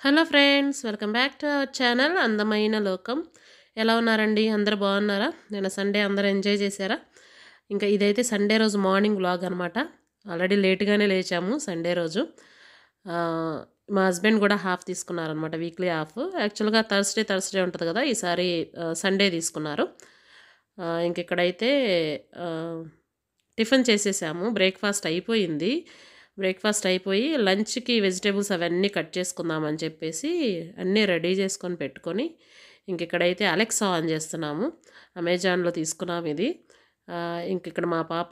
hello friends welcome back to our channel అందమైన లోకం ఎలా ఉన్నారండి అందరు బాగున్నారా నేను సండే అందరూ ఎంజాయ్ చేశారా ఇంకా ఇదైతే సండే రోజు మార్నింగ్ వ్లాగ్ అనమాట ఆల్రెడీ లేట్గానే లేచాము సండే రోజు ఆ, మా హస్బెండ్ కూడా హాఫ్ తీసుకున్నారనమాట వీక్లీ హాఫ్ యాక్చువల్గా థర్స్డే థర్స్డే ఉంటుంది కదా ఈసారి సండే తీసుకున్నారు ఆ, ఇంక ఇక్కడైతే ఆ, టిఫిన్ చేసేసాము బ్రేక్ఫాస్ట్ అయిపోయింది బ్రేక్ఫాస్ట్ అయిపోయి లంచ్కి వెజిటేబుల్స్ అవన్నీ కట్ చేసుకుందామని చెప్పేసి అన్నీ రెడీ చేసుకొని పెట్టుకొని ఇంక ఇక్కడైతే అలెక్సా ఆన్ చేస్తున్నాము అమెజాన్లో తీసుకున్నాము ఇది ఆ, ఇంక ఇక్కడ మా పాప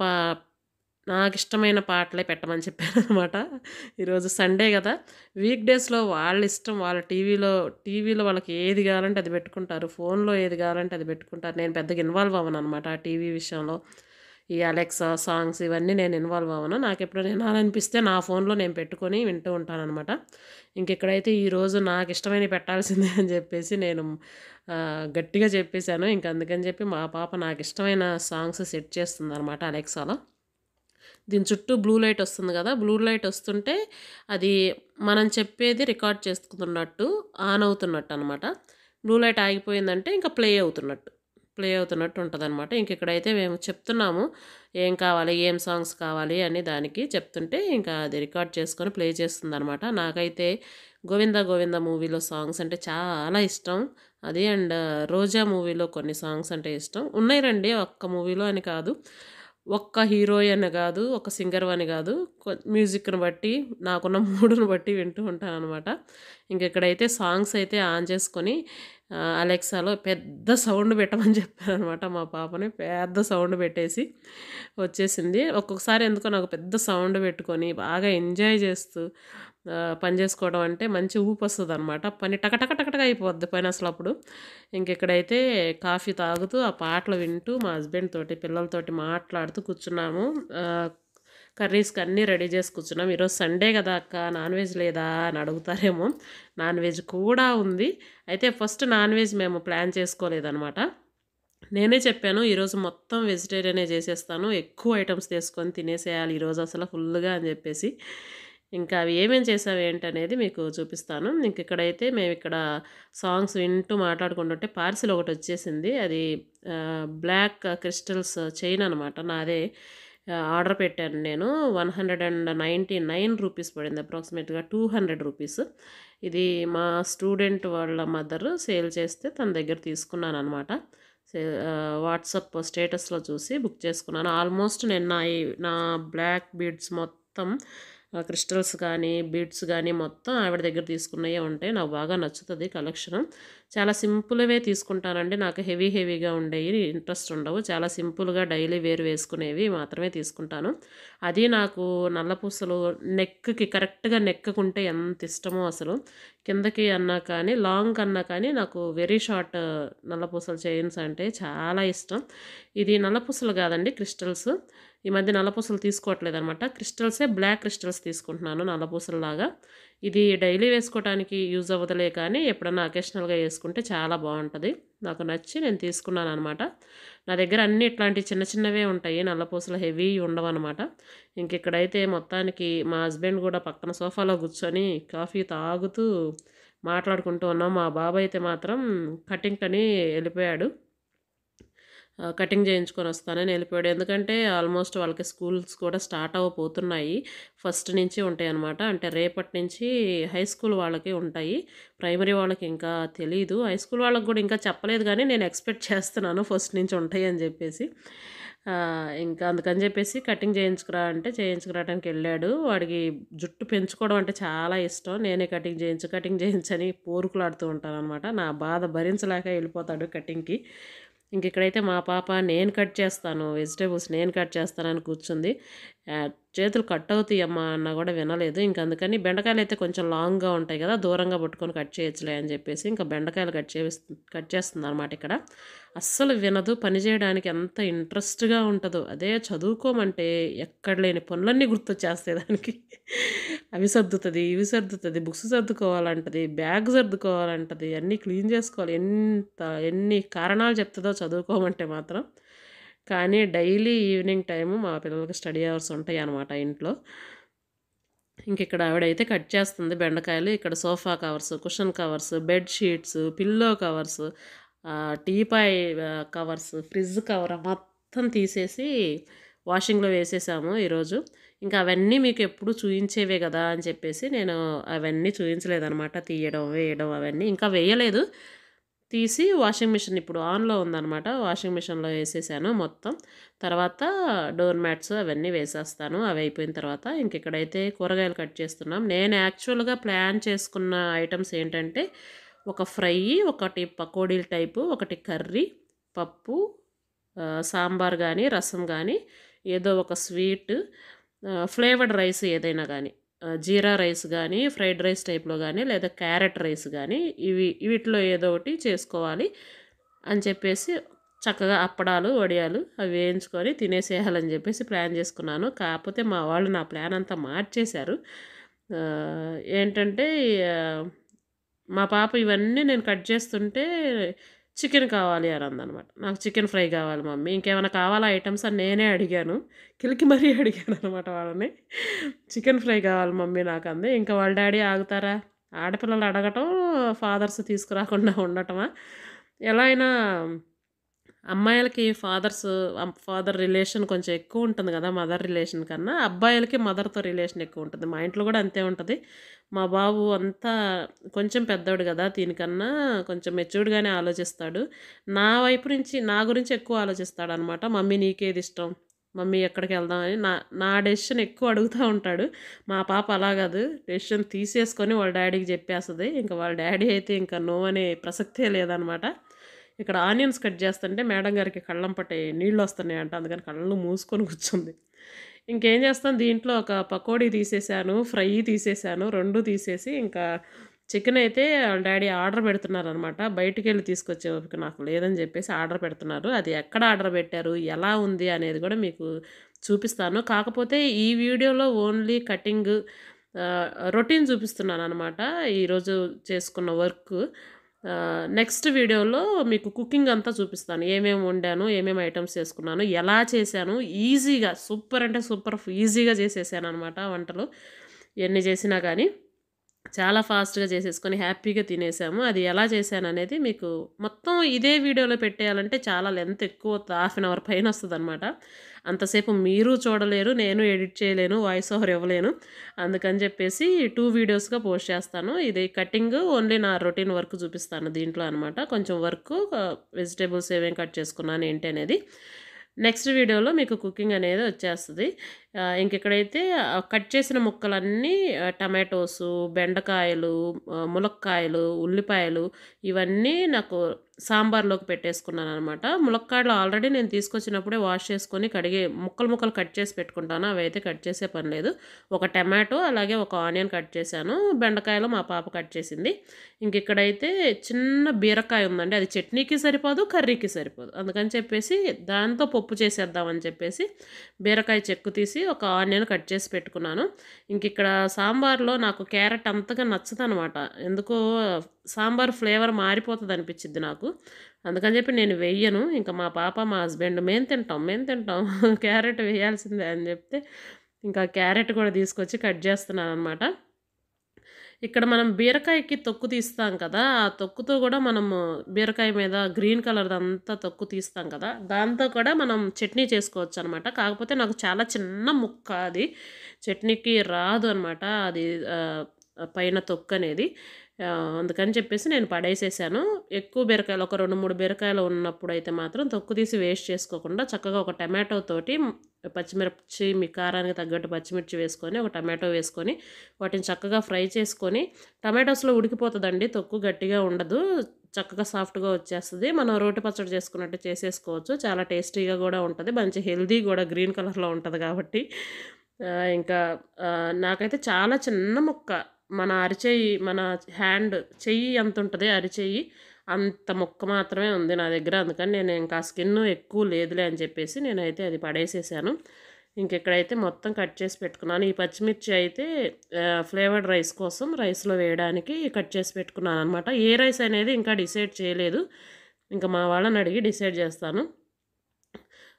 నాకు ఇష్టమైన పాటలే పెట్టమని చెప్పాను అనమాట ఈరోజు సండే కదా వీక్ డేస్లో వాళ్ళ ఇష్టం వాళ్ళ టీవీలో టీవీలో వాళ్ళకి ఏది కావాలంటే అది పెట్టుకుంటారు ఫోన్లో ఏది కావాలంటే అది పెట్టుకుంటారు నేను పెద్దగా ఇన్వాల్వ్ అవ్వను అనమాట ఆ టీవీ విషయంలో ఈ అలెక్సా సాంగ్స్ ఇవన్నీ నేను ఇన్వాల్వ్ అవ్వను నాకు ఎప్పుడైనా వినాలనిపిస్తే నా ఫోన్లో నేను పెట్టుకొని వింటూ ఉంటాను అనమాట ఇంకెక్కడైతే ఈరోజు నాకు ఇష్టమైన పెట్టాల్సిందే అని చెప్పేసి నేను ఆ, గట్టిగా చెప్పేశాను ఇంక అందుకని చెప్పి మా పాప నాకు ఇష్టమైన సాంగ్స్ సెట్ చేస్తుంది అనమాట అలెక్సాలో దీని చుట్టూ బ్లూ లైట్ వస్తుంది కదా బ్లూ లైట్ వస్తుంటే అది మనం చెప్పేది రికార్డ్ చేసుకున్నట్టు ఆన్ అవుతున్నట్టు అనమాట బ్లూ లైట్ ఆగిపోయిందంటే ఇంకా ప్లే అవుతున్నట్టు ప్లే అవుతున్నట్టు ఉంటుంది అనమాట ఇంక ఇక్కడైతే మేము చెప్తున్నాము ఏం కావాలి ఏం సాంగ్స్ కావాలి అని దానికి చెప్తుంటే ఇంకా అది రికార్డ్ చేసుకొని ప్లే చేస్తుంది అనమాట నాకైతే గోవింద గోవింద మూవీలో సాంగ్స్ అంటే చాలా ఇష్టం అది అండ్ రోజా మూవీలో కొన్ని సాంగ్స్ అంటే ఇష్టం ఉన్నాయి రండి ఒక్క మూవీలో అని కాదు ఒక్క హీరోయిన్ కాదు ఒక సింగర్ అని కాదు కొ- మ్యూజిక్ని బట్టి నాకున్న మూడుని బట్టి వింటూ ఉంటాను అనమాట ఇంకెక్కడైతే సాంగ్స్ అయితే ఆన్ చేసుకొని ఆ, అలెక్సాలో పెద్ద సౌండ్ పెట్టమని చెప్పాను అనమాట మా పాపని పెద్ద సౌండ్ పెట్టేసి వచ్చేసింది ఒక్కొక్కసారి ఎందుకో నాకు పెద్ద సౌండ్ పెట్టుకొని బాగా ఎంజాయ్ చేస్తూ ఆ, పని చేసుకోవడం అంటే మంచి ఊపు వస్తుంది అనమాట పని టకటక టకటక అయిపోద్ది పని అసలు అప్పుడు ఇంకెక్కడైతే కాఫీ తాగుతూ ఆ పాటలు వింటూ మా హస్బెండ్ తోటి పిల్లలతోటి మాట్లాడుతూ కూర్చున్నాము ఆ, కర్రీస్కి అన్నీ రెడీ చేసి కూర్చున్నాం ఈరోజు సండే కదా అక్క నాన్ వెజ్ లేదా అని అడుగుతారేమో నాన్ వెజ్ కూడా ఉంది అయితే ఫస్ట్ నాన్ వెజ్ మేము ప్లాన్ చేసుకోలేదన్నమాట నేనే చెప్పాను ఈరోజు మొత్తం వెజిటేరియనే చేసేస్తాను ఎక్కువ ఐటమ్స్ తీసుకొని తినేసేయాలి ఈరోజు అసలు ఫుల్గా అని చెప్పేసి ఇంకా అవి ఏమేం చేసావు ఏంటనేది మీకు చూపిస్తాను ఇంక ఇక్కడైతే మేము ఇక్కడ సాంగ్స్ వింటూ మాట్లాడుకుంటుంటే పార్సిల్ ఒకటి వచ్చేసింది అది ఆ, బ్లాక్ క్రిస్టల్స్ చైన్ అనమాట నాదే ఆ, ఆర్డర్ పెట్టాను నేను one hundred and ninety nine rupees పడింది అప్రాక్సిమేట్గా టూ హండ్రెడ్ రూపీస్ ఇది మా స్టూడెంట్ వాళ్ళ మదర్ సేల్ చేస్తే తన దగ్గర తీసుకున్నాను అనమాట వాట్సాప్ స్టేటస్లో చూసి బుక్ చేసుకున్నాను ఆల్మోస్ట్ నేను నా ఈ- నా బ్లాక్ బీడ్స్ మొత్తం క్రిస్టల్స్ కానీ బీడ్స్ కానీ మొత్తం ఆవిడ దగ్గర తీసుకున్నవే ఉంటాయి నాకు బాగా నచ్చుతుంది కలెక్షన్ చాలా సింపుల్వే తీసుకుంటానండి నాకు హెవీ హెవీగా ఉండేవి ఇంట్రెస్ట్ ఉండవు చాలా సింపుల్గా డైలీ వేర్ వేసుకునేవి మాత్రమే తీసుకుంటాను అది నాకు నల్లపూసలు నెక్కి కరెక్ట్గా నెక్కుకుంటే ఎంత ఇష్టమో అసలు కిందకి అన్నా కానీ లాంగ్ అన్నా కానీ నాకు వెరీ షార్ట్ నల్లపూసల చైన్స్ అంటే చాలా ఇష్టం ఇది నల్లపూసలు కాదండి క్రిస్టల్స్ ఈ మధ్య నల్లపూసలు తీసుకోవట్లేదు అనమాట క్రిస్టల్సే బ్లాక్ క్రిస్టల్స్ తీసుకుంటున్నాను నల్లపూసలలాగా ఇది డైలీ వేసుకోవడానికి యూజ్ అవ్వదులే కానీ ఎప్పుడన్నా అకేషనల్గా వేసుకుంటే చాలా బాగుంటుంది నాకు నచ్చి నేను తీసుకున్నాను అనమాట నా దగ్గర అన్ని ఇట్లాంటి చిన్న చిన్నవే ఉంటాయి నల్లపూసలు హెవీ ఉండవు అనమాట ఇంక ఇక్కడైతే మొత్తానికి మా హస్బెండ్ కూడా పక్కన సోఫాలో కూర్చొని కాఫీ తాగుతూ మాట్లాడుకుంటూ ఉన్నాం మా బాబాయ్ అయితే మాత్రం కటింగ్ అని వెళ్ళిపోయాడు ఆ, కటింగ్ చేయించుకొని వస్తానని వెళ్ళిపోయాడు ఎందుకంటే ఆల్మోస్ట్ వాళ్ళకి స్కూల్స్ కూడా స్టార్ట్ అవ్వబోతున్నాయి ఫస్ట్ నుంచి ఉంటాయి అన్నమాట అంటే రేపటి నుంచి హై స్కూల్ వాళ్ళకి ఉంటాయి ప్రైమరీ వాళ్ళకి ఇంకా తెలీదు హై స్కూల్ వాళ్ళకి కూడా ఇంకా చెప్పలేదు కానీ నేను ఎక్స్పెక్ట్ చేస్తున్నాను ఫస్ట్ నుంచి ఉంటాయి అని చెప్పేసి ఆ, ఇంకా అందుకని చెప్పేసి కటింగ్ చేయించుకురా అంటే చేయించుకురావడానికి వెళ్ళాడు వాడికి జుట్టు పెంచుకోవడం అంటే చాలా ఇష్టం నేనే కటింగ్ చేయించు కటింగ్ చేయించని పోరుకులాడుతూ ఉంటాను అనమాట నా బాధ భరించలేక వెళ్ళిపోతాడు కటింగ్కి ఇంక ఇక్కడైతే మా పాప నేను కట్ చేస్తాను వెజిటేబుల్స్ నేను కట్ చేస్తానని కూర్చుంది ఆ, చేతులు కట్ అవుతాయి అమ్మా అన్న కూడా వినలేదు ఇంక అందుకని బెండకాయలు అయితే కొంచెం లాంగ్గా ఉంటాయి కదా దూరంగా పట్టుకొని కట్ చేయొచ్చులే అని చెప్పేసి ఇంకా బెండకాయలు కట్ చేస్తు కట్ చేస్తుంది అనమాట ఇక్కడ అస్సలు వినదు పని చేయడానికి ఎంత ఇంట్రెస్ట్గా ఉంటుందో అదే చదువుకోమంటే ఎక్కడ లేని పనులన్నీ గుర్తొచ్చేస్తాయి దానికి అవి సర్దుతుంది ఇవి సర్దుతుంది బుక్స్ సర్దుకోవాలంటది బ్యాగ్ సర్దుకోవాలంటది అన్నీ క్లీన్ చేసుకోవాలి ఎంత ఎన్ని కారణాలు చెప్తుందో చదువుకోమంటే మాత్రం కానీ డైలీ ఈవినింగ్ టైము మా పిల్లలకి స్టడీ అవర్స్ ఉంటాయి అన్నమాట ఇంట్లో ఇంక ఇక్కడ ఆవిడైతే కట్ చేస్తుంది బెండకాయలు ఇక్కడ sofa covers cushion covers bed sheets pillow covers teapoy covers fridge cover మొత్తం తీసేసి వాషింగ్లో వేసేసాము ఈరోజు ఇంకా అవన్నీ మీకు ఎప్పుడు చూయించేవే కదా అని చెప్పేసి నేను అవన్నీ చూపించలేదనమాట తీయడం వేయడం అవన్నీ ఇంకా వేయలేదు తీసి వాషింగ్ మిషన్ ఇప్పుడు ఆన్లో ఉందన్నమాట వాషింగ్ మిషన్లో వేసేసాను మొత్తం తర్వాత డోర్ మ్యాట్స్ అవన్నీ వేసేస్తాను అవి అయిపోయిన తర్వాత ఇంక ఇక్కడైతే కూరగాయలు కట్ చేస్తున్నాం నేను యాక్చువల్గా ప్లాన్ చేసుకున్న ఐటమ్స్ ఏంటంటే ఒక ఫ్రై ఒకటి పకోడీల టైపు ఒకటి కర్రీ పప్పు ఆ, సాంబార్ కానీ రసం కానీ ఏదో ఒక స్వీట్ ఫ్లేవర్డ్ రైస్ ఏదైనా కానీ జీరా రైస్ కానీ ఫ్రైడ్ రైస్ టైప్లో కానీ లేదా క్యారెట్ రైస్ కానీ ఇవి వీటిలో ఏదో ఒకటి చేసుకోవాలి అని చెప్పేసి చక్కగా అప్పడాలు వడియాలు అవి వేయించుకొని తినేసేయాలని చెప్పేసి ప్లాన్ చేసుకున్నాను కాకపోతే మా వాళ్ళు నా ప్లాన్ అంతా మార్చేశారు ఆ, ఏంటంటే ఆ, మా పాప ఇవన్నీ నేను కట్ చేస్తుంటే చికెన్ కావాలి అని అందనమాట నాకు చికెన్ ఫ్రై కావాలి మమ్మీ ఇంకేమైనా కావాలా ఐటమ్స్ అని నేనే అడిగాను కిలికి మరీ అడిగాను అనమాట వాళ్ళని చికెన్ ఫ్రై కావాలి మమ్మీ నాకు అంది ఇంకా వాళ్ళ డాడీ ఆగుతారా ఆడపిల్లలు అడగటం ఫాదర్స్ తీసుకురాకుండా ఉండటమా ఎలా అయినా అమ్మాయిలకి ఫాదర్స్ ఫాదర్ రిలేషన్ కొంచెం ఎక్కువ ఉంటుంది కదా మదర్ రిలేషన్ కన్నా అబ్బాయిలకి మదర్తో రిలేషన్ ఎక్కువ ఉంటుంది మా ఇంట్లో కూడా అంతే ఉంటుంది మా బాబు అంతా కొంచెం పెద్దోడు కదా దీనికన్నా కొంచెం మెచ్యూర్డ్గానే ఆలోచిస్తాడు నా వైపు నుంచి నా గురించి ఎక్కువ ఆలోచిస్తాడు అనమాట మమ్మీ నీకేది ఇష్టం మమ్మీ ఎక్కడికి వెళ్దామని నా నా డెసిషన్ ఎక్కువ అడుగుతూ ఉంటాడు మా పాప అలా కాదు డెసిషన్ తీసేసుకొని వాళ్ళ డాడీకి చెప్పేస్తుంది ఇంకా వాళ్ళ డాడీ అయితే ఇంకా నో అనే ప్రసక్తే లేదనమాట ఇక్కడ ఆనియన్స్ కట్ చేస్తుంటే మేడం గారికి కళ్ళం పట్టే నీళ్ళు వస్తున్నాయి అంట అందుకని కళ్ళు మూసుకొని కూర్చుంది ఇంకేం చేస్తాను దీంట్లో ఒక పకోడీ తీసేసాను ఫ్రై తీసేసాను రెండు తీసేసి ఇంకా చికెన్ అయితే వాళ్ళ డాడీ ఆర్డర్ పెడుతున్నారు అనమాట బయటికి వెళ్ళి తీసుకొచ్చే ఓపిక నాకు లేదని చెప్పేసి ఆర్డర్ పెడుతున్నారు అది ఎక్కడ ఆర్డర్ పెట్టారు ఎలా ఉంది అనేది కూడా మీకు చూపిస్తాను కాకపోతే ఈ వీడియోలో ఓన్లీ కటింగ్ రొటీన్ చూపిస్తున్నాను అనమాట ఈరోజు చేసుకున్న వర్క్ నెక్స్ట్ వీడియోలో మీకు కుకింగ్ అంతా చూపిస్తాను ఏమేమి వండాను ఏమేమి ఐటమ్స్ చేసుకున్నాను ఎలా చేశాను ఈజీగా సూపర్ అంటే సూపర్ ఈజీగా చేసేసాను అనమాట వంటలు ఎన్ని చేసినా కానీ చాలా ఫాస్ట్గా చేసేసుకొని హ్యాపీగా తినేసాము అది ఎలా చేశాను అనేది మీకు మొత్తం ఇదే వీడియోలో పెట్టేయాలంటే చాలా లెంత్ ఎక్కువ హాఫ్ అన్ అవర్ పైన వస్తుంది అనమాట అంతసేపు మీరు చూడలేరు నేను ఎడిట్ చేయలేను వాయిస్ ఓవర్ ఇవ్వలేను అందుకని చెప్పేసి టూ వీడియోస్గా పోస్ట్ చేస్తాను ఇది కటింగ్ ఓన్లీ నా రొటీన్ వర్క్ చూపిస్తాను దీంట్లో అనమాట కొంచెం వర్క్ వెజిటేబుల్స్ ఏమేమి కట్ చేసుకున్నాను ఏంటి అనేది నెక్స్ట్ వీడియోలో మీకు కుకింగ్ అనేది వచ్చేస్తుంది ఆ, ఇంక ఇక్కడైతే ఆ కట్ చేసిన ముక్కలన్నీ ఆ, టమాటోసు బెండకాయలు ఆ, ములక్కాయలు ఉల్లిపాయలు ఇవన్నీ నాకు సాంబార్లోకి పెట్టేసుకున్నాను అనమాట ములక్కాయలు ఆల్రెడీ నేను తీసుకొచ్చినప్పుడే వాష్ చేసుకొని కడిగి ముక్కలు ముక్కలు కట్ చేసి పెట్టుకుంటాను అవి అయితే కట్ చేసే పని లేదు ఒక టమాటో అలాగే ఒక ఆనియన్ కట్ చేశాను బెండకాయలు మా పాప కట్ చేసింది ఇంక ఇక్కడైతే చిన్న బీరకాయ ఉందండి అది చట్నీకి సరిపోదు కర్రీకి సరిపోదు అందుకని చెప్పేసి దాంతో పప్పు చేసేద్దామని చెప్పేసి బీరకాయ చెక్కు తీసి ఒక ఆనియన్ కట్ చేసి పెట్టుకున్నాను ఇంక ఇక్కడ సాంబార్లో నాకు క్యారెట్ అంతగా నచ్చదు అనమాట ఎందుకో సాంబార్ ఫ్లేవర్ మారిపోతుంది అనిపించింది నాకు అందుకని చెప్పి నేను వెయ్యను ఇంకా మా పాప మా హస్బెండ్ మేము తింటాం మేము తింటాం క్యారెట్ వేయాల్సిందే అని చెప్తే ఇంకా క్యారెట్ కూడా తీసుకొచ్చి కట్ చేస్తున్నాను అనమాట ఇక్కడ మనం బీరకాయకి తొక్కు తీస్తాం కదా ఆ తొక్కుతో కూడా మనము బీరకాయ మీద గ్రీన్ కలర్ అంతా తొక్కు తీస్తాం కదా దాంతో కూడా మనం చట్నీ చేసుకోవచ్చు అనమాట కాకపోతే నాకు చాలా చిన్న ముక్క అది చట్నీకి రాదు అనమాట అది ఆ, పైన తొక్కు అనేది ఆ, అందుకని చెప్పేసి నేను పడేసేసాను ఎక్కువ బీరకాయలు ఒక రెండు మూడు బీరకాయలు ఉన్నప్పుడు అయితే మాత్రం తొక్కు తీసి వేస్ట్ చేసుకోకుండా చక్కగా ఒక టమాటో తోటి పచ్చిమిర్చి మీ కారానికి తగ్గట్టు పచ్చిమిర్చి వేసుకొని ఒక టమాటో వేసుకొని వాటిని చక్కగా ఫ్రై చేసుకొని టమాటోస్లో ఉడికిపోతుందండి తొక్కు గట్టిగా ఉండదు చక్కగా సాఫ్ట్గా వచ్చేస్తుంది మనం రోటి పచ్చడి చేసుకున్నట్టు చేసేసుకోవచ్చు చాలా టేస్టీగా కూడా ఉంటుంది మంచి హెల్దీ కూడా గ్రీన్ కలర్లో ఉంటుంది కాబట్టి ఆ, ఇంకా ఆ, నాకైతే చాలా చిన్న ముక్క మన అరిచెయ్యి మన హ్యాండ్ చెయ్యి ఎంత ఉంటుంది అరిచెయ్యి అంత ముక్క మాత్రమే ఉంది నా దగ్గర అందుకని నేను ఇంకా స్కిన్ ఎక్కువ లేదులే అని చెప్పేసి నేనైతే అది పడేసేసాను ఇంకెక్కడైతే మొత్తం కట్ చేసి పెట్టుకున్నాను ఈ పచ్చిమిర్చి అయితే ఫ్లేవర్డ్ రైస్ కోసం రైస్లో వేయడానికి కట్ చేసి పెట్టుకున్నాను అనమాట ఏ రైస్ అనేది ఇంకా డిసైడ్ చేయలేదు ఇంకా మా వాళ్ళని అడిగి డిసైడ్ చేస్తాను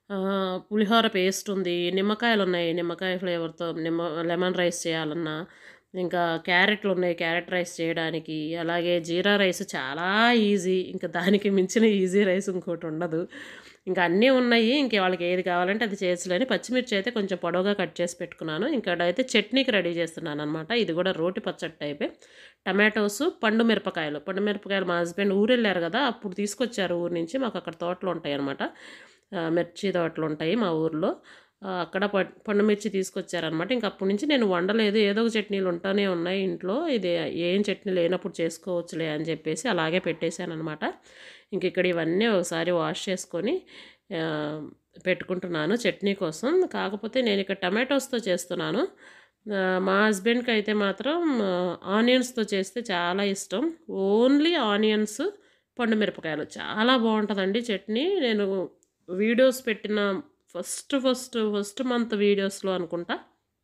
ఆ, పులిహోర పేస్ట్ ఉంది నిమ్మకాయలు ఉన్నాయి నిమ్మకాయ ఫ్లేవర్తో నిమ్మ లెమన్ రైస్ చేయాలన్నా ఇంకా క్యారెట్లు ఉన్నాయి క్యారెట్ రైస్ చేయడానికి అలాగే జీరా రైస్ చాలా ఈజీ ఇంకా దానికి మించిన ఈజీ రైస్ ఇంకోటి ఉండదు ఇంకా అన్నీ ఉన్నాయి ఇంక వాళ్ళకి ఏది కావాలంటే అది చేసలేని పచ్చిమిర్చి అయితే కొంచెం పొడవుగా కట్ చేసి పెట్టుకున్నాను ఇంకా అయితే చట్నీకి రెడీ చేస్తున్నాను అనమాట ఇది కూడా రోటి పచ్చడి టైపే టమాటోస్ పండు మిరపకాయలు పండు మిరపకాయలు మా హస్బెండ్ ఊరు వెళ్ళారు కదా అప్పుడు తీసుకొచ్చారు ఊరు నుంచి మాకు అక్కడ తోటలు ఉంటాయి అనమాట మిర్చి తోటలు ఉంటాయి మా ఊర్లో ఆ, అక్కడ ప- పండు మిర్చి తీసుకొచ్చారనమాట ఇంక అప్పటి నుంచి నేను వండలేదు ఏదో ఒక చట్నీలు ఉంటానే ఉన్నాయి ఇంట్లో ఇది ఏం చట్నీ లేనప్పుడు చేసుకోవచ్చులే అని చెప్పేసి అలాగే పెట్టేశాను అనమాట ఇంక ఇక్కడ ఇవన్నీ ఒకసారి వాష్ చేసుకొని ఆ, పెట్టుకుంటున్నాను చట్నీ కోసం కాకపోతే నేను ఇక్కడ టమాటోస్తో చేస్తున్నాను ఆ, మా హస్బెండ్కి అయితే మాత్రం ఆనియన్స్తో చేస్తే చాలా ఇష్టం ఓన్లీ ఆనియన్స్ పండు మిరపకాయలు చాలా బాగుంటుందండి చట్నీ నేను వీడియోస్ పెట్టిన ఫస్ట్ ఫస్ట్ ఫస్ట్ మంత్ వీడియోస్లో అనుకుంటా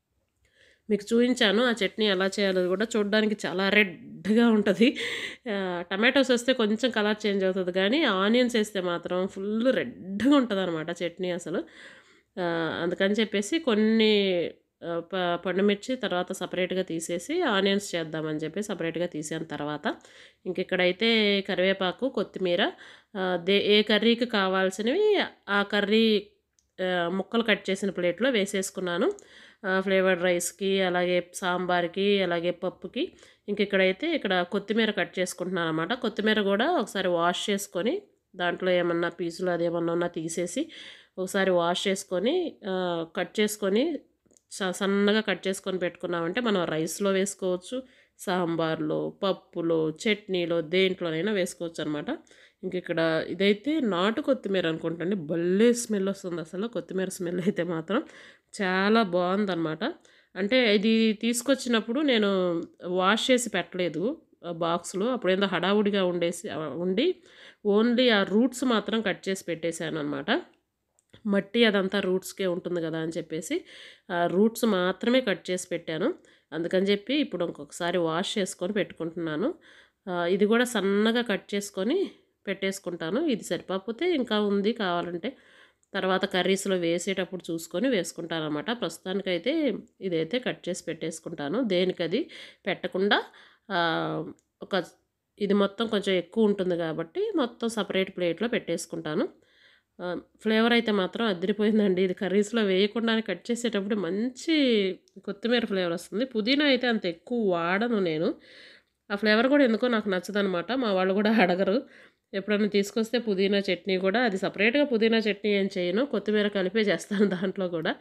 మీకు చూపించాను ఆ చట్నీ ఎలా చేయాలో కూడా చూడడానికి చాలా రెడ్గా ఉంటుంది ఆ, టమాటోస్ వేస్తే కొంచెం కలర్ చేంజ్ అవుతుంది కానీ ఆనియన్స్ వేస్తే మాత్రం ఫుల్ రెడ్గా ఉంటుంది అనమాట చట్నీ అసలు ఆ, అందుకని చెప్పేసి కొన్ని ఆ, ప- పండుమిర్చి తర్వాత సపరేట్గా తీసేసి ఆనియన్స్ చేద్దామని చెప్పి సపరేట్గా తీసిన తర్వాత ఇంక ఇక్కడైతే కరివేపాకు కొత్తిమీర ఆ, దే ఏ కర్రీకి కావాల్సినవి ఆ కర్రీ ఆ, ముక్కలు కట్ చేసిన ప్లేట్లో వేసేసుకున్నాను ఫ్లేవర్డ్ రైస్కి అలాగే సాంబార్కి అలాగే పప్పుకి ఇంక ఇక్కడైతే ఇక్కడ కొత్తిమీర కట్ చేసుకుంటున్నాను అనమాట కొత్తిమీర కూడా ఒకసారి వాష్ చేసుకొని దాంట్లో ఏమన్నా పీసులు అది ఏమన్నా ఉన్నా తీసేసి ఒకసారి వాష్ చేసుకొని ఆ, కట్ చేసుకొని స- సన్నగా కట్ చేసుకొని పెట్టుకున్నామంటే మనం రైస్లో వేసుకోవచ్చు సాంబార్లో పప్పులో చట్నీలో దేంట్లోనైనా వేసుకోవచ్చు అనమాట ఇంక ఇక్కడ ఇదైతే నాటు కొత్తిమీర అనుకుంటండి భలే స్మెల్ వస్తుంది అసలు కొత్తిమీర స్మెల్ అయితే మాత్రం చాలా బాగుందన్నమాట అంటే ఇది తీసుకొచ్చినప్పుడు నేను వాష్ చేసి పెట్టలేదు బాక్స్లో అప్పుడు ఏందో హడావుడిగా ఉండేసి ఉండి ఓన్లీ ఆ రూట్స్ మాత్రం కట్ చేసి పెట్టేశాను అనమాట మట్టి అదంతా రూట్స్కే ఉంటుంది కదా అని చెప్పేసి ఆ రూట్స్ మాత్రమే కట్ చేసి పెట్టాను అందుకని చెప్పి ఇప్పుడు ఇంకొకసారి వాష్ చేసుకొని పెట్టుకుంటున్నాను ఆ, ఇది కూడా సన్నగా కట్ చేసుకొని పెట్టేసుకుంటాను ఇది సరిపోతే ఇంకా ఉంది కావాలంటే తర్వాత కర్రీస్లో వేసేటప్పుడు చూసుకొని వేసుకుంటాను అనమాట ప్రస్తుతానికైతే ఇదైతే కట్ చేసి పెట్టేసుకుంటాను దేనికది పెట్టకుండా ఆ, ఒక ఇది మొత్తం కొంచెం ఎక్కువ ఉంటుంది కాబట్టి మొత్తం సపరేట్ ప్లేట్లో పెట్టేసుకుంటాను ఆ, ఫ్లేవర్ అయితే మాత్రం అదిరిపోయిందండి ఇది కర్రీస్లో వేయకుండా కట్ చేసేటప్పుడు మంచి కొత్తిమీర ఫ్లేవర్ వస్తుంది పుదీనా అయితే అంత ఎక్కువ వాడను నేను ఆ ఫ్లేవర్ కూడా ఎందుకో నాకు నచ్చదనమాట మా వాళ్ళు కూడా అడగరు ఎప్పుడైనా తీసుకొస్తే పుదీనా చట్నీ కూడా అది సపరేట్గా పుదీనా చట్నీ ఏం చేయను కొత్తిమీర కలిపే చేస్తాను దాంట్లో కూడా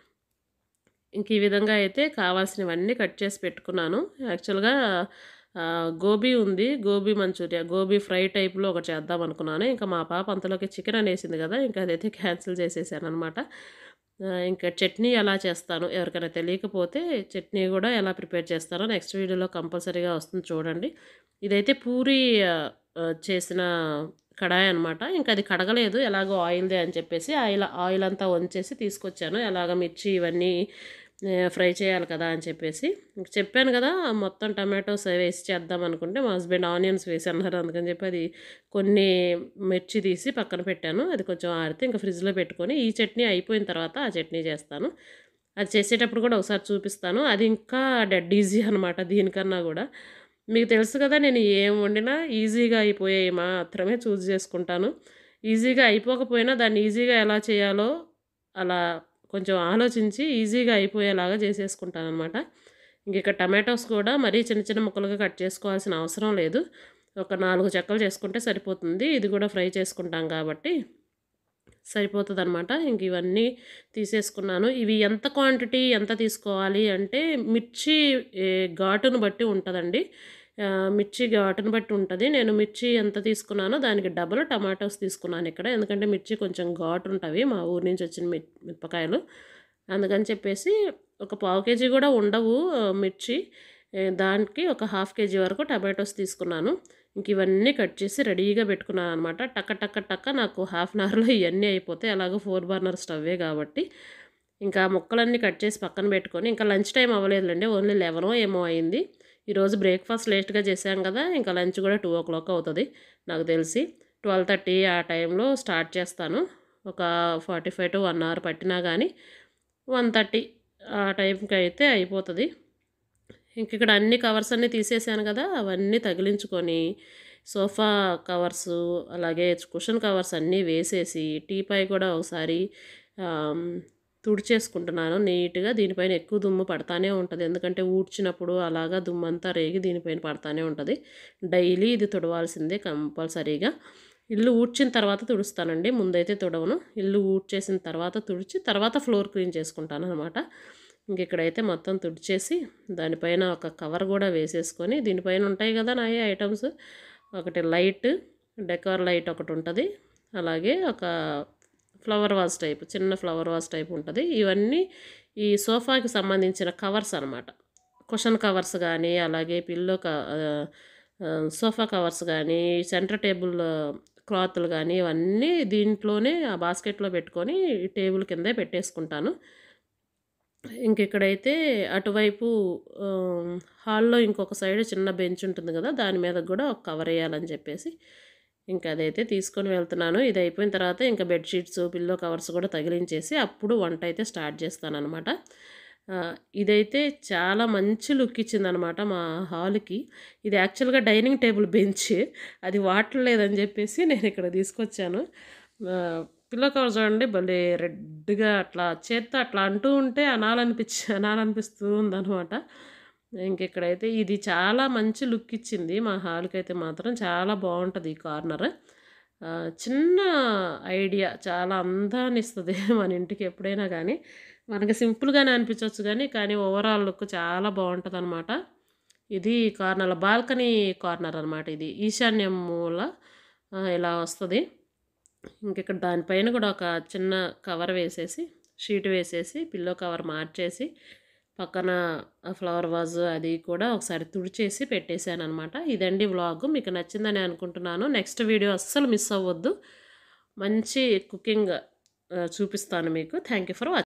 ఇంక ఈ విధంగా అయితే కావాల్సినవన్నీ కట్ చేసి పెట్టుకున్నాను యాక్చువల్గా ఆ, గోబీ ఉంది గోబీ మంచూరియా గోబీ ఫ్రై టైప్లో ఒకటి చేద్దాం అనుకున్నాను ఇంకా మా పాప అంతలోకి చికెన్ అనేసింది కదా ఇంకా అదైతే క్యాన్సిల్ చేసేసాను అనమాట ఇంకా చట్నీ ఎలా చేస్తాను ఎవరికైనా తెలియకపోతే చట్నీ కూడా ఎలా ప్రిపేర్ చేస్తానో నెక్స్ట్ వీడియోలో కంపల్సరీగా వస్తుంది చూడండి ఇదైతే పూరి ఆ, ఆ, చేసిన కడాయి అనమాట ఇంకా అది కడగలేదు ఎలాగో ఆయిల్దే అని చెప్పేసి ఆయిల్ ఆయిల్ అంతా వంచేసి తీసుకొచ్చాను ఎలాగ మిర్చి ఇవన్నీ ఆ, ఫ్రై చేయాలి కదా అని చెప్పేసి ఇంక చెప్పాను కదా మొత్తం టమాటోస్ వేసి చేద్దాం అనుకుంటే మా హస్బెండ్ ఆనియన్స్ వేసి అన్నారు అందుకని చెప్పి అది కొన్ని మిర్చి తీసి పక్కన పెట్టాను అది కొంచెం ఆరితే ఇంకా ఫ్రిడ్జ్లో పెట్టుకొని ఈ చట్నీ అయిపోయిన తర్వాత ఆ చట్నీ చేస్తాను అది చేసేటప్పుడు కూడా ఒకసారి చూపిస్తాను అది ఇంకా డెడ్ ఈజీ అనమాట దీనికన్నా కూడా మీకు తెలుసు కదా నేను ఏం వండినా ఈజీగా అయిపోయాయి మాత్రమే చూస్ చేసుకుంటాను ఈజీగా అయిపోకపోయినా దాన్ని ఈజీగా ఎలా చేయాలో అలా కొంచెం ఆలోచించి ఈజీగా అయిపోయేలాగా చేసేసుకుంటాను అనమాట ఇంక ఇక్కడ టమాటోస్ కూడా మరీ చిన్న చిన్న ముక్కలుగా కట్ చేసుకోవాల్సిన అవసరం లేదు ఒక నాలుగు చెక్కలు చేసుకుంటే సరిపోతుంది ఇది కూడా ఫ్రై చేసుకుంటాం కాబట్టి సరిపోతుంది అనమాట ఇంక ఇవన్నీ తీసేసుకున్నాను ఇవి ఎంత క్వాంటిటీ ఎంత తీసుకోవాలి అంటే మిర్చి ఏ, ఘాటును బట్టి ఉంటుందండి ఆ, మిర్చి ఘాటును బట్టి ఉంటుంది నేను మిర్చి ఎంత తీసుకున్నానో దానికి డబల్ టమాటోస్ తీసుకున్నాను ఇక్కడ ఎందుకంటే మిర్చి కొంచెం ఘాటు ఉంటవి మా ఊరి నుంచి వచ్చిన మిర్ మిరపకాయలు అందుకని చెప్పేసి ఒక పావు కేజీ కూడా ఉండవు ఆ, మిర్చి ఏ, దానికి ఒక హాఫ్ కేజీ వరకు టమాటోస్ తీసుకున్నాను ఇంక ఇవన్నీ కట్ చేసి రెడీగా పెట్టుకున్నాను అనమాట టక్క టక్క టక్క నాకు హాఫ్ అన్ అవర్లో ఇవన్నీ అయిపోతాయి అలాగో ఫోర్ బర్నర్ స్టవ్వే కాబట్టి ఇంకా ముక్కలన్నీ కట్ చేసి పక్కన పెట్టుకొని ఇంకా లంచ్ టైం అవ్వలేదులేండి ఓన్లీ లెవెనో ఏమో అయింది ఈరోజు బ్రేక్ఫాస్ట్ లేట్గా చేశాం కదా ఇంకా లంచ్ కూడా టూ ఓ క్లాక్ అవుతుంది నాకు తెలిసి ట్వెల్వ్ థర్టీ ఆ టైంలో స్టార్ట్ చేస్తాను ఒక forty five to one hour పట్టినా కానీ వన్ థర్టీ ఆ టైంకి అయితే అయిపోతుంది ఇంక ఇక్కడ అన్ని కవర్స్ అన్నీ తీసేసాను కదా అవన్నీ తగిలించుకొని సోఫా కవర్స్ అలాగే కుషన్ కవర్స్ అన్నీ వేసేసి టీపై కూడా ఒకసారి ఆమ్, తుడిచేసుకుంటున్నాను నీట్గా దీనిపైన ఎక్కువ దుమ్ము పడతానే ఉంటుంది ఎందుకంటే ఊడ్చినప్పుడు అలాగా దుమ్ము అంతా రేగి దీనిపైన పడతానే ఉంటుంది డైలీ ఇది తుడవాల్సిందే కంపల్సరీగా ఇల్లు ఊడ్చిన తర్వాత తుడుస్తానండి ముందైతే తుడవను ఇల్లు ఊడ్చేసిన తర్వాత తుడిచి తర్వాత ఫ్లోర్ క్లీన్ చేసుకుంటాను అనమాట ఇంక ఇక్కడైతే మొత్తం తుడిచేసి దానిపైన ఒక కవర్ కూడా వేసేసుకొని దీనిపైన ఉంటాయి కదా నా ఐటమ్స్ ఒకటి లైట్ డెకార్ లైట్ ఒకటి ఉంటుంది అలాగే ఒక ఫ్లవర్ వాజ్ టైప్ చిన్న ఫ్లవర్ వాజ్ టైప్ ఉంటుంది ఇవన్నీ ఈ సోఫాకి సంబంధించిన కవర్స్ అనమాట కుషన్ కవర్స్ కానీ అలాగే పిల్లో క ఆ, ఆ, సోఫా కవర్స్ కానీ సెంటర్ టేబుల్ క్లాత్లు కానీ ఇవన్నీ దీంట్లోనే ఆ బాస్కెట్లో పెట్టుకొని ఈ టేబుల్ కిందే పెట్టేసుకుంటాను ఇంక ఇక్కడైతే అటువైపు ఆ, హాల్లో ఇంకొక సైడ్ చిన్న బెంచ్ ఉంటుంది కదా దాని మీద కూడా ఒక కవర్ వేయాలని చెప్పేసి ఇంకా అదైతే తీసుకొని వెళ్తున్నాను ఇది అయిపోయిన తర్వాత ఇంకా బెడ్షీట్స్ పిల్లో కవర్స్ కూడా తగిలించేసి అప్పుడు వంట అయితే స్టార్ట్ చేస్తాను అనమాట ఇదైతే చాలా మంచి లుక్ ఇచ్చిందనమాట మా హాల్కి ఇది యాక్చువల్గా డైనింగ్ టేబుల్ బెంచ్ అది వాడలేదని చెప్పేసి నేను ఇక్కడ తీసుకొచ్చాను పిల్లో కవర్ చూడండి భలే రెడ్గా అట్లా చేత్తో అట్లా అంటూ ఉంటే అనాలనిపించి అనాలనిపిస్తూ ఉందన్నమాట ఇంక ఇక్కడైతే ఇది చాలా మంచి లుక్ ఇచ్చింది మా హాల్కి అయితే మాత్రం చాలా బాగుంటుంది ఈ కార్నర్ ఆ, చిన్న ఐడియా చాలా అందాన్ని ఇస్తుంది మన ఇంటికి ఎప్పుడైనా కానీ మనకి సింపుల్గానే అనిపించవచ్చు కానీ కానీ ఓవరాల్ లుక్ చాలా బాగుంటుంది అనమాట ఇది కార్నర్ బాల్కనీ కార్నర్ అనమాట ఇది ఈశాన్యం మూల ఆ, ఇలా వస్తుంది ఇంక ఇక్కడ దానిపైన కూడా ఒక చిన్న కవర్ వేసేసి షీట్ వేసేసి పిల్లో కవర్ మార్చేసి పక్కన ఫ్లవర్ వాజ్ అది కూడా ఒకసారి తుడిచేసి పెట్టేశాను అనమాట ఇదండి వ్లాగ్ మీకు నచ్చిందని అనుకుంటున్నాను నెక్స్ట్ వీడియో అస్సలు మిస్ అవ్వద్దు మంచి కుకింగ్ ఆ, చూపిస్తాను మీకు థ్యాంక్ యూ ఫర్ వాచింగ్